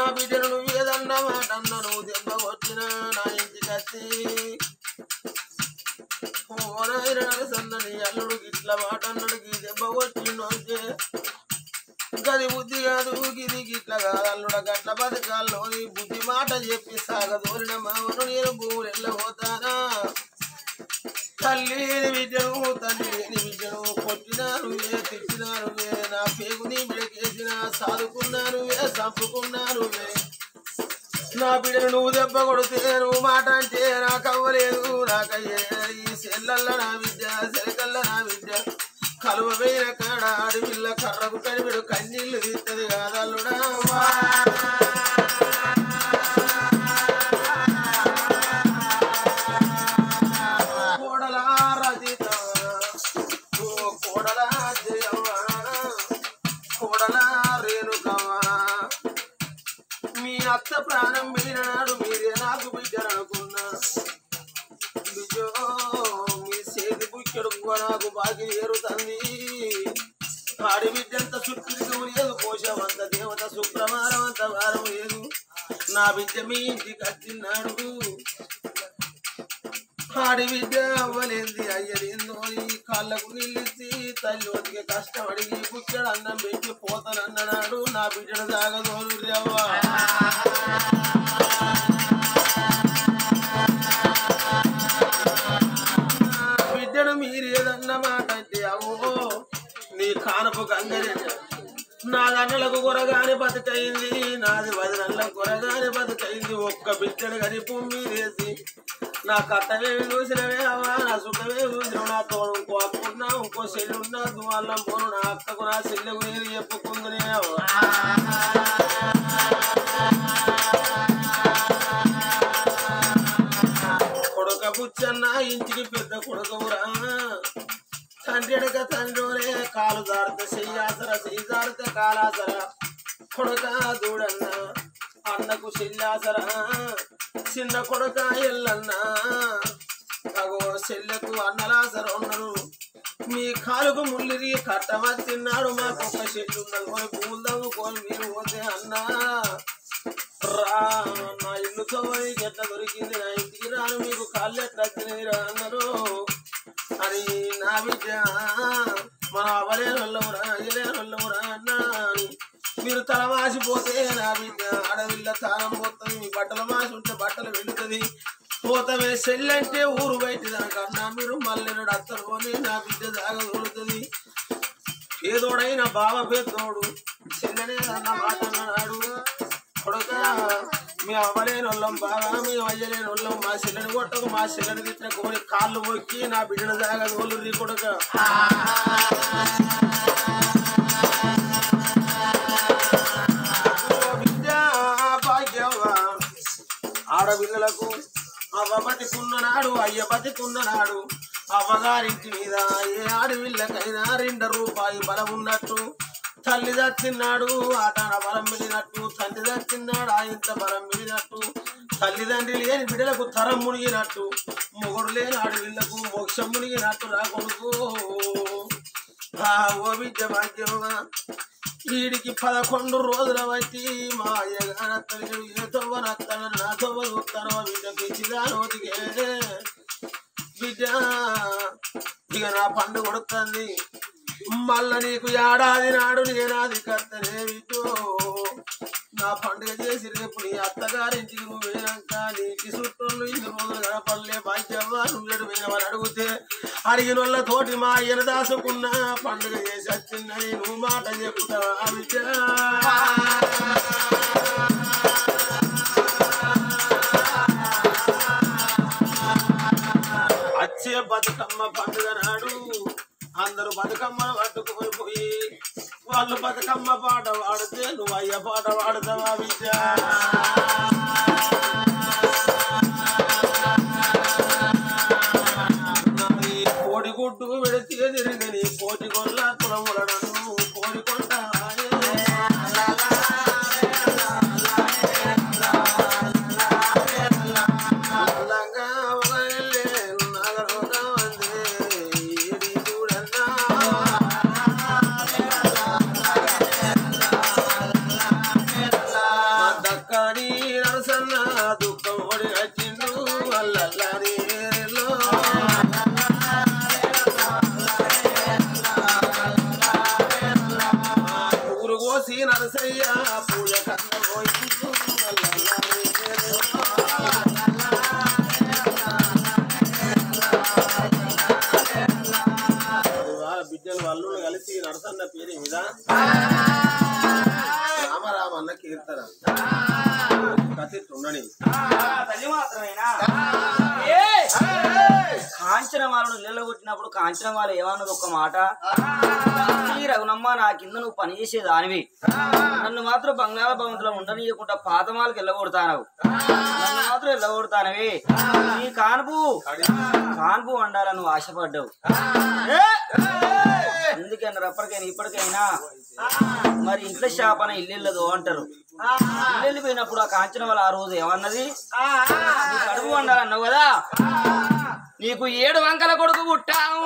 నా బిడ్డను నువ్వు ఏదన్నా మాట అన్నా నువ్వు దెబ్బ కొట్టినా నా ఇంటికి వచ్చి ఓనాయన నరసన్నని అల్లుడు ఇట్లా మాట అన్నాడు ఈ దెబ్బ కొట్టిండు అంటే గది బుద్ధి కాదు గిది గిట్ల కాదు అల్లుడ గట్ల బతకాల్లో నీ బుద్ధి మాట చెప్పి సాగదోలిన మామను నేను భూములు వెళ్ళబోతానా తల్లి లేని విద్యను తల్లి లేని విద్యను కొట్టినారు వే తిట్టినారు వే నా పేగుని బిడకేసిన సాదుకున్నాను వే చంపుకున్నాను వే నా బిడ్డను నువ్వు దెబ్బ కొడితే నువ్వు మాట అంటే నాకు అవ్వలేదు నాకయ్యే ఈ సెల్లల్ల నా విద్య సెలకల్ల నా విద్య కలువ వేయిన కాడ అడవిల్ల కర్రకు కడివిడు కన్నీళ్లు తీస్తుంది కాదల్లుడా కోడలా రజిత ఓ కోడలా జయవ్వ కోడలా రేణుకవ్వ మీ అత్త ప్రాణం వెళ్ళిన నాడు మీరే నాకు బిడ్డరనుకున్నా బిజో మీ చేతి బుక్కెడు నాకు బాగి ఏరుతుంది ఆడి బిడ్డంత సుట్టిరికం లేదు పోషమంత దేవత శుక్రవారం అంత వారం లేదు నా బిడ్డ మీ ఇంటికి వచ్చిన్నాడు ఆడి బిడ్డ అవ్వలేంది అయ్యలేందో ఈ కాళ్ళకు నిలిచి తల్లి ఒదిగే కష్టం అడిగి బుక్కెడు అన్నం పెట్టి పోతానన్నాడు నా బిడ్డను సాగదోలు రవ్వా బిడ్డను మీరు ఏదన్న మాట అంటే అవో నీ కానపు గంగనే నా దండలకు కొరగానే బతుకైంది నాది వదినల్ల కొరగానే బతుకైంది ఒక్క బిడ్డను గరిపు మీరేసి నా కట్టమేమి చూసినవే అవ్వా నా సుఖమే చూసినావు నా తోడు ఇంకో అక్కున్నా ఇంకో చెల్లున్నా దువాళ్ళం పోను నా అక్కకు నా చెల్లెకు నేను చెప్పుకుందునే అవ్వా కొడుక బుచ్చన్న ఇంటికి పెద్ద కొడుకవురా తండ్రి అడగ తండ్రిలే కాలు జారితే చెయ్యాసర చెయ్యి జారితే కాలాసర కొడుక దూడన్న అన్నకు చెల్లాసర చిన్న కొడుక ఎల్లన్న అగో చెల్లెకు అన్నలాసర ఉన్నారు మీ కాలుకు ముల్లిరి కట్టమచ్చిన్నాడు మాకు ఒక చెట్టు ఉన్నది కొని పూలు తవ్వుకొని మీరు పోతే అన్నా రా నా ఇల్లు తవ్వని ఎట్లా దొరికింది నా ఇంటికి రాను మీకు కాళ్ళు ఎట్లా వచ్చినాయి రా అన్నారు అని నా బిడ్డ మన అవలేని వాళ్ళవురా అయ్యలేని వాళ్ళవురా అన్నా అని మీరు తల మాసిపోతే నా బిడ్డ అడవిల్ల తాళం పోతుంది మీ బట్టలు మాసి ఉంటే బట్టలు వెళుతుంది పోతమే సెల్లంటే ఊరు బయట దానికన్నా మీరు మళ్ళీ అత్తరు కొని నా బిడ్డ దాగలుగుతుంది ఏదోడైనా బావ పెద్దోడు చెల్లెనే అన్న మాట అన్నాడు కొడుక మీ అవ్వలేని వాళ్ళం బాగా మీ అయ్యలేని వాళ్ళం మా చెల్లెని కొట్టకు మా చెల్లెని తిట్టిన కోరి కాళ్ళు మొక్కి నా బిడ్డను దాగా తోలు రీ కొడుక ఓ బిడ్డ భాగ్యవ్వ ఆడపిల్లలకు అవ్వ బతికున్ననాడు అయ్య బతికున్ననాడు అవ్వగారింటి మీద ఏ ఆడపిల్లకైనా రెండు రూపాయి బలం ఉన్నట్టు తల్లి చచ్చిన్నాడు ఆటాన బలం మిగిలినట్టు తండ్రి చచ్చిన్నాడు ఆయంత బలం మిగిలినట్టు తల్లిదండ్రి లేని బిడ్డలకు తరం మునిగినట్టు మొగుడు లేని ఆడపిల్లకు మోక్షం మునిగినట్టు రా కొడుకు ఆ ఓ బిడ్డ భాగ్యమా వీడికి పదకొండు రోజుల బట్టి మా అయ్యగానత్తలు ఏ తవ్వనత్తను నా తవ్వ చూస్తాను బిడ్డకి ఇచ్చిగా నోటికే బిడ్డ ఇక నా పండు కొడుతుంది మళ్ళా నీకు ఏడాది నాడు నేనాది కర్తనే బిడ్డో నా పండుగ చేసి రేపు నీ అత్తగారింటికి నువ్వు పోయినాక నీకు చుట్టూ ఇన్ని రోజులు కనపడలే భాగ్యవ్వ నువ్వు పోయినవని అడిగితే అడిగిన వాళ్ళ తోటి మా అయ్యను దాసుకున్న పండుగ చేసి వచ్చిందని నువ్వు మాట చెప్పుతావా బిడ్డ వచ్చే బతుకమ్మ పండుగ నాడు అందరూ బతుకమ్మను పట్టుకొని పోయి వాళ్ళు బతుకమ్మ పాట పాడితే నువ్వు అయ్య పాట పాడతావా బిడ్డ నాది కోడిగుడ్డు వెడితే తిరిగని కోటి కొల్ల కులముల నన్ను కోడికొండ నల్లంగా ఒకళ్ళే నగరోగా వందే ఏడి చూడన్నా దక్ష సక్కని నరసన్న దుఃఖం ఓడి వచ్చిండు అల్లల్లారి రేలో. ఊరు కోసి నరసయ్య పూజ కన్న పోయిండు అల్లల్లారి రేలో. ఇవాళ బిడ్డలు వాళ్ళు కలిసి నరసన్న పేరు మీద రామరామ అన్న కీర్తన కథ ఉండని తల్లి మాత్రమేనా కాంచనమాలను నిలగొట్టినప్పుడు కాంచనమాల ఏమన్నది ఒక మాట "ఈ రఘునమ్మ నా కింద నువ్వు పని చేసేది దానివి నన్ను మాత్రం బంగాళ భవంతులో ఉండనీయకుండా పాతమాలకు వెళ్ళగొడతానవు నన్ను మాత్రం వెళ్ళగొడతానవి నీ కానుపు కానుపు వండాలని నువ్వు ఆశపడ్డావు ఎందుకన్నారు అప్పటికైనా ఇప్పటికైనా మరి ఇంట్లో శాపన ఇల్లు అంటారు ఇల్లు వెళ్ళిపోయినప్పుడు ఆ కాంచన వాళ్ళ ఆ రోజు ఏమన్నది నీ కడుపు వండాలన్నావు కదా నీకు ఏడు వంకల కొడుకు పుట్టాము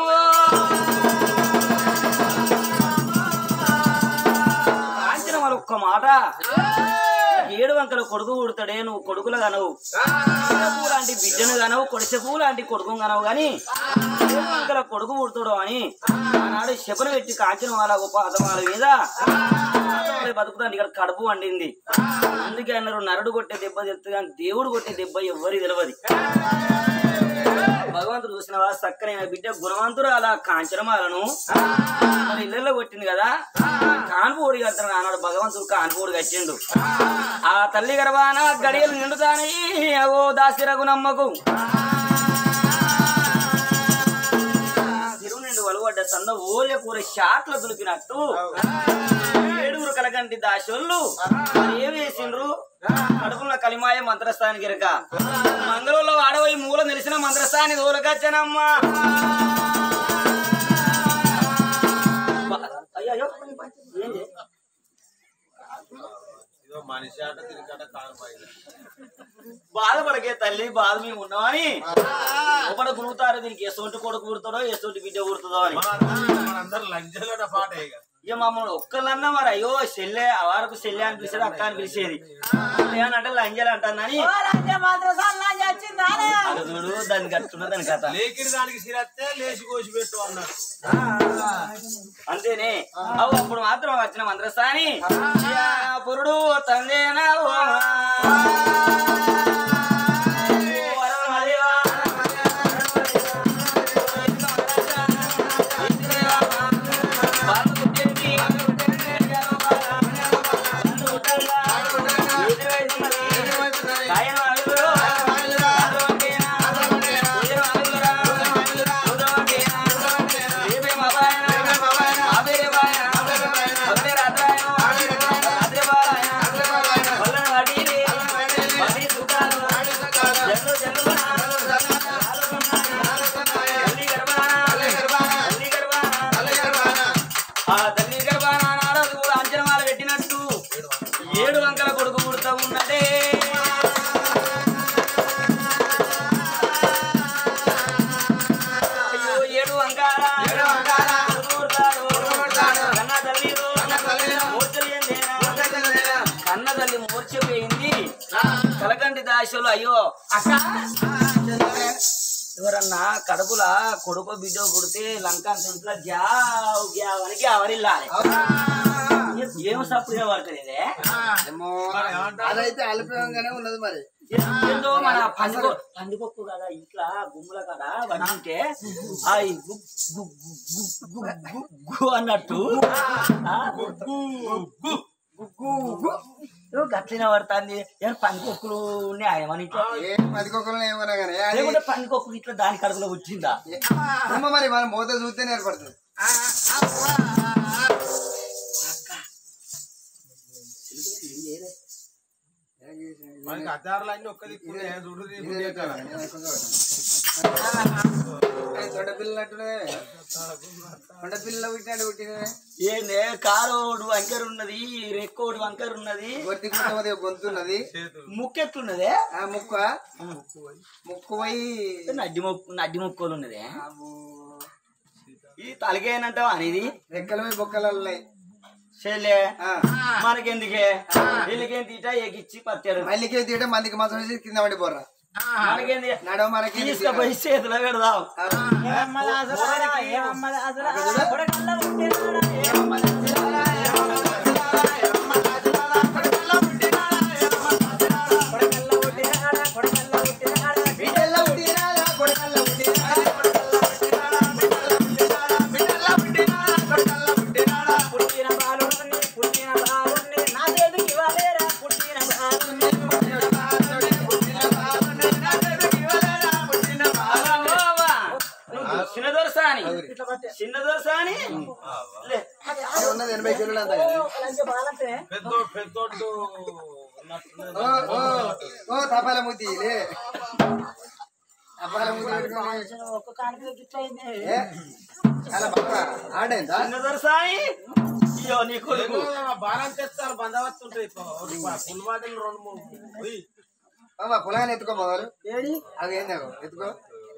కాంచన వాళ్ళ ఒక్క మాట ఏడు వంకల కొడుకు పుడతాడే నువ్వు కొడుకులు కనవు పూలు లాంటి బిడ్డను కనవు కొడిసె పూలు లాంటి కొడుకు కనవు గాని ఏడు వంకల కొడుకు పుడతాడు అని ఆనాడు శపన పెట్టి కాంచిన వాళ్ళ గొప్ప అతమాల మీద బతుకుతాండి ఇక్కడ కడుపు వండింది అందుకే అన్నారు నరుడు కొట్టే దెబ్బ తెలుస్తుంది కానీ దేవుడు కొట్టే దెబ్బ ఎవ్వరి తెలియదు భగవంతుడు చూసిన వాళ్ళ చక్కనైన బిడ్డ గుణవంతుడు అలా కాంచనమాలను మరి ఇళ్ళల్లో కొట్టింది కదా కాన్పూడి కడతాడు అన్నాడు భగవంతుడు కాన్పూడి కట్టిండు ఆ తల్లి గర్భాన గడియలు నిండుతానై ఓ దాసి రఘునమ్మకు తిరుగు నిండు వలువడ్డ సన్న ఓలే కూర షాట్ల దులిపినట్టు ఏడుగురు కలగంటి దాసోళ్ళు మరి ఏం వేసిండ్రు కడుపులో కలిమాయ మంత్రస్థానికి గిరక మంగళూరులో ఆడవై మూల నిలిచిన మంత్రస్థాని దూరకచ్చనమ్మా అయ్యో ఏంది ఇదో మనిషి ఆట తిరిగట కాలపాయి బాధపడకే తల్లి బాధ మేము ఉన్నామని ఒకడు గురుతారు దీనికి ఎసోటి కొడుకు పుడతాడో ఎసోటి బిడ్డ పుడుతుందో అని మనందరం లంచలో పాట ఇక ఇక మమ్మల్ని ఒక్కళ్ళన్నా మరి అయ్యో చెల్లె ఆ వారకు చెల్లె అని పిలిచేది అక్క అని పిలిచేది ఏమనంటే లంజలు అంటానని అది చూడు దాన్ని కట్టుకున్న దాని కథ లేకిరి దానికి సిరత్తే లేచి కోసి పెట్టు అన్నారు అంతేనే అవు అప్పుడు మాత్రం వచ్చిన మంత్రస్థాని పురుడు తందేనా ఓ వరమదేవా. ఆ తల్లి గర్భాన నారదు అంచనమాల పెట్టినట్టు ఏడు వంకల కొడుకు పుడతా ఉన్నదే అయ్యో ఏడు వంకాల కొడుకు పుడతాడు. కన్న తల్లిలో మూర్ఛలేందేనా? కన్న తల్లి మూర్ఛపోయింది కలకంటి దాశలు అయ్యో అక్క ఎవరన్నా కడుపులా కొడుకు బిడ్డ పుడితే లంక ఇంట్లో గ్యావ్ గ్యావ్ అని గ్యావరిల్లాలి ఏం సప్పుడు పడుతుంది అదైతే అల్పంగానే ఉన్నది మరి ఏందో మన పండుగ పండుగొక్కు కదా ఇట్లా గుమ్ముల కదా వండుంటే ఆ ఈ గు- గు- గు- గు- గు- గు- గు అన్నట్టు ఆ, ఏదో గట్లిన పడుతుంది ఏమైనా పండుగొక్కులు ఉన్నాయా మన ఇంట్లో ఏ పదికొక్కలు ఏమన్నా కానీ అది లేకుంటే పండుగొక్కులు ఇట్లా దాని కడుపులో వచ్చిందా ఏమో మరి మన మోత చూస్తేనే ఏర్పడుతుంది మనకి అద్దారులు అన్ని ఒక్క దిక్కు చూడు తొండ పిల్లనట్టునే తొండ పిల్ల పుట్టినట్టు పుట్టినవే ఏందే కారోడు వంకర ఉన్నది రెక్కోడు వంకర ఉన్నది గొత్తి కుట్టమది గొంతున్నది ముక్కెట్లున్నదే ఆ ముక్క ముక్కు పోయి నడ్డి మొక్కు నడ్డి మొక్కలు ఉన్నదే ఈ తలకేనంటావా అనేది రెక్కలు పోయి బొక్కలు ఉన్నాయి చెల్లె ఆ. మనకెందుకే వీళ్ళకేం తీట ఎగిచ్చి పత్తాడు మల్లికి తీయడం మందికి మాత్రం వేసి కింద పడి పోర్రా మనకేంది నడవ మనకి తీసుకపోయి చేతిలో పెడదాం బిడ్డల్లో పుట్టినాడా, కొడుకల్లో పుట్టినాడా, చిన్న దొరసాని చిన్న దొరసాని లే. ఉన్నది ఎనభై కిలోలు అంత కదా. పెద్దోడు పెద్దోడు ఉన్నట్టున్నది. ఓ ఓ ఓ తపాల ముద్ది లే తపాల ముద్ది పెట్టుకొని ఏ, చాలా బాగా ఆడైందా చిన్న దొరసాని అయ్యో నీ కొడుకు ఏమో బాలం తెస్తారు బందవస్తుంటాయి పుల్వాటిని రెండు మూడు ఉయ్. బాబా పొలాన్ని ఎత్తుకో మొదలు అది ఏంది అగో, ఎత్తుకో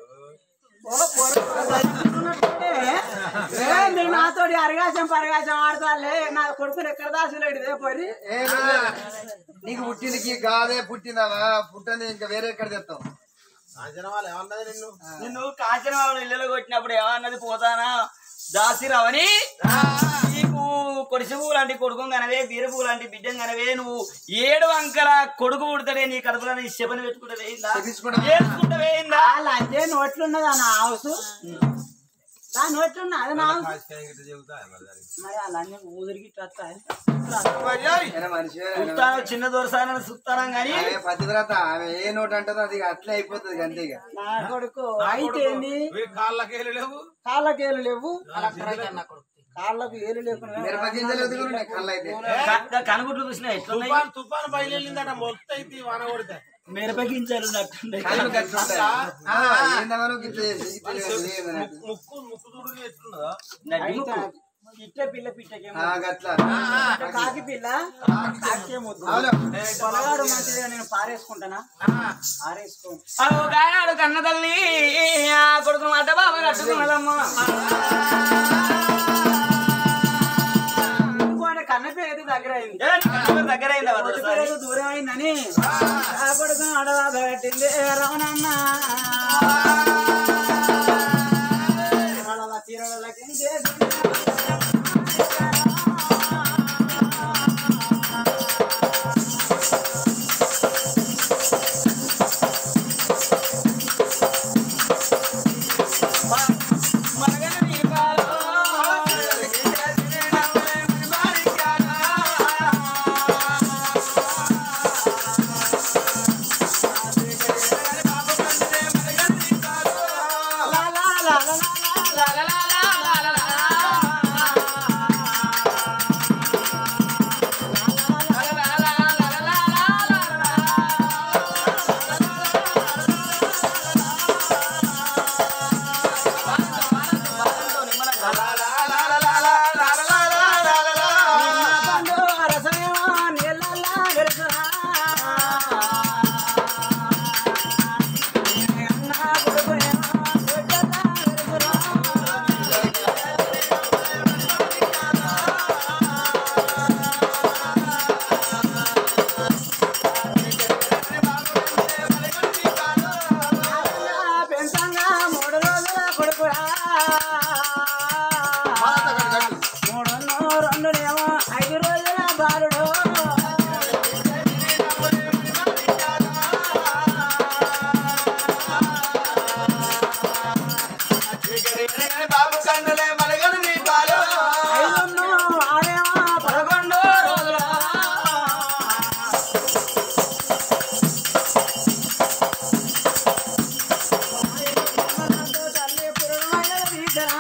మీరు నాతోటి అరగాసం పరగాసం ఆడతాలే నా కొడుకుని ఎక్కడ దాసులేడు పోయి ఏ లేదు. నీకు పుట్టిందికి గాదే పుట్టిందావా పుట్టింది ఇంకా వేరే ఎక్కడ తెస్తాం అంజన వాళ్ళు ఏమన్నది నిన్ను నిన్ను కాంచనబాబు ఇళ్ళలో కొట్టినప్పుడు ఏమన్నది పోతానా దాసిరావని నీకు కొడిసి పువ్వు లాంటి కొడుకు కనవే బీర పువ్వు లాంటి బిడ్డం కనవే నువ్వు ఏడు అంకల కొడుకు పుడతాడే నీ కడుపులో నీ శపని పెట్టుకుంటే వేయిందా చెప్పించుకుంటా. ఏడుచుకుంటే వేయిందా వాళ్ళ అంటే నోట్లున్నది నా హౌస్ నా నోట్లున్నా అది నా హౌస్ మరి వాళ్ళన్నీ ఊదిరికి ఆయన మనిషి ఆయన సుత్తానం చిన్న దొరసానని సుత్తానం గాని ఆమె పతివ్రత ఆమె ఏ నోట్ అంటుందో అది అట్లే అయిపోతుంది అంతే ఇక నా కొడుకు అయితే ఏంది వీడి కాళ్ళకి ఏలు లేవు కాళ్ళకి ఏలు లేవు కాళ్ళకు ఏలు లేకుండా మిరప గింజలు ఎదుగుతున్నాయి కళ్ళు అయితే క- కనుగుడ్లు చూసినా ఎట్లున్నాయి తుఫాన్ తుఫాన్ బయలుదేరిందట మొత్తం అయితే వాన కొడితే మిరపగించాలు నట్టుండే కళ్ళు గట్లుంటాయి. ఆ, ఏందమ్మా నువ్వు గిట్ల చేసి, గిట్ల చేసి, ఏందన్నట్టు. ముక్కు ముక్కు చూడు ఎట్లున్నదో నడ్డి పిట్ట పిల్ల పిట్టకేమో ఆ, గట్ల కాకి పిల్ల కాకే ముద్దు అవును పొలగాడు మంచిగా నేను పారేసుకుంటానా పారేసుకో గాయాడు కన్న తల్లి ఆ కొడుకు మాట బాబా కట్టుకున్నదమ్మా ఇంకోటి కన్న పేరు దగ్గర అయింది ఏ, నీ కన్న పేరు దగ్గర అయిందా కొడుకు పేరు దూరం అయిందని ఆ కొడుకు అడవా పెట్టింది రమణన్న వాళ్ళ చీరలకి పెంచంగా మూడు రోజుల కొడుకురా మూడున్నో రెండునేమో ఐదు రోజుల బాలుడు బాబు కండలే మలగడు నీ పాలు ఐదున్నో ఆరేమో పదకొండు రోజుల తల్లి పురుణమైన తీసరా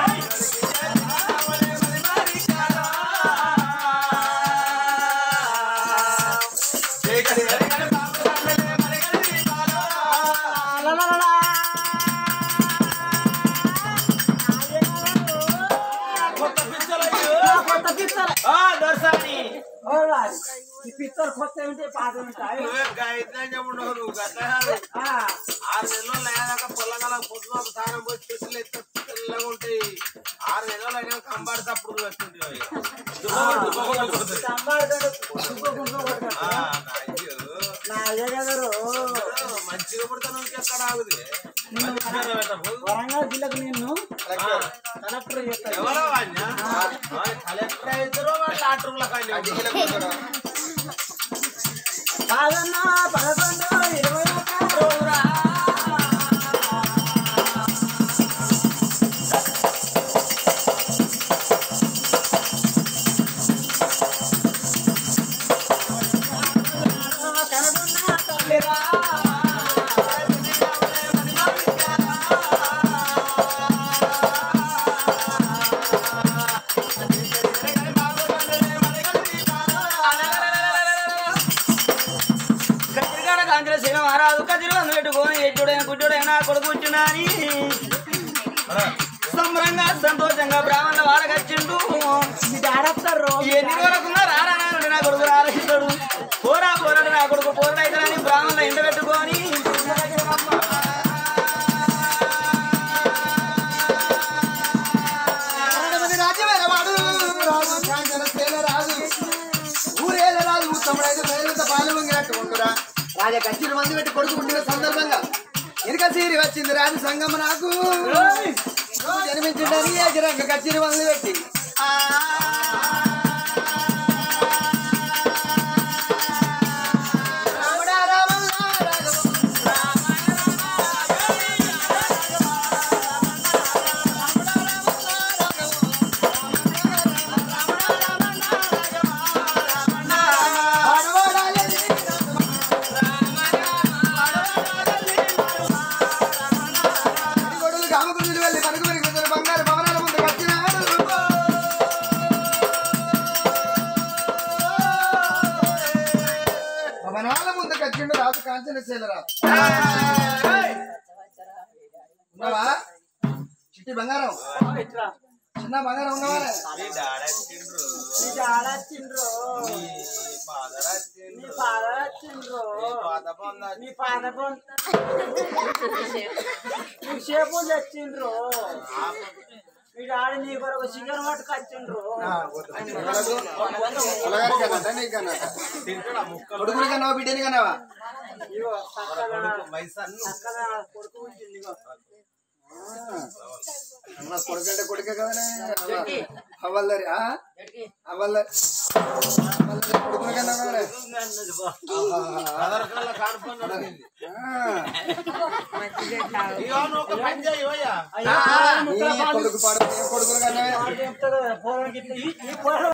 కొత్త పిచ్చలయ్యో. కొత్త పిత్తలు ఆ, దొరసాని ఓ రాజు, ఈ పిత్తలు కొత్త ఉంటే పాత ఉంటాయి నువ్వే గాయత్రి ఉండవు నువ్వు గట్ల కాదు. ఆ, ఆరు నెలలు లేదాక పొల్లగల పొద్దున స్నానం పోయి చెట్లు ఎత్త తెల్లగా ఉంటాయి ఆరు నెలలు అయినా కంబాడితే అప్పుడు నువ్వు ఎత్తుంటావు ఇక. సంపాడుతాడు కుక్క కుక్క కొట్టుకుంటాడు. నా అయ్యగారు మంచిగా పుడతాను ఎక్కడ ఆగుది వరంగల్ జిల్లాకు నిన్ను కలెక్టర్ చేస్తాడు ఎవరో వాడినా? వాడు కలెక్టర్ అవుతారో వాడు లాటర్ల కానీ అడ్డికిల కూర్చోరా. కాదన్నా పదకొండు ఇరవై ఒక్క రోజురా. కనడున్నా తల్లిరా. కత్తిరికాడ కాంగ్రెస్ అయిన మహారాజు కత్తిరి వంద పెట్టుకొని ఎట్టుడైన గుడ్డుడైనా కొడుకుంటున్నాని సంబరంగా సంతోషంగా బ్రాహ్మణుల వాడకచ్చిండు ఇది ఆడతారు ఎన్ని రోజులకున్నా రారాడు నా కొడుకు రారహిస్తాడు పోరా పోరాడు నా కొడుకు పోరాడైతాడని బ్రాహ్మణుల ఎండ పెట్టుకొని మంది రాజ్యమైన వాడు రాజు కాంచన సేన రాజు ఊరేల రాజు ఉత్తముడైతే మేలుత పాలు వంగినట్టు ఉంటురా రాజా కచ్చిరి మంది పెట్టి కొడుకు పుట్టిన సందర్భంగా ఇరుక సీరి వచ్చింది రాజు సంగమ నాకు నువ్వు జన్మించిందని ఏకరంగ కచ్చిరి మంది పెట్టి రాముడా రామన్నా రాఘవ పాడవాడాలి గొడవలు కామకులు వెళ్ళి పలుకు పెరిగి బంగారు భవనాల ముందు కట్టినాడు భవనాల ముందు కట్టిండు రాజు కాంచన శీలరా ఉన్నావా చిట్టి బంగారం చిన్న బంగారం ఉన్నావా ఇది ఆడచ్చిండ్రు మీ ఫాదర్ వచ్చిండ్రు మీ ఫాదర్ మీ షేపు తెచ్చిండ్రు మీ డాడీ నీ కొరకు చికెన్ పట్టుకు వచ్చిండ్రు కొడుకుని కన్నావా బిడ్డని కన్నావా ఇగో చక్కగా చక్కగా కొడుకు ఉంటుంది ఇగో అమ్మ కొడుకంటే కొడుకే కదనే అవ్వల్లరి అవ్వల్లరి కొడుకుని కన్నావా అయ్యా అయ్యా కొడుకు పాడు కొడుకుని కన్నావే చెప్తా కదా పోరానికి ఈ పోరా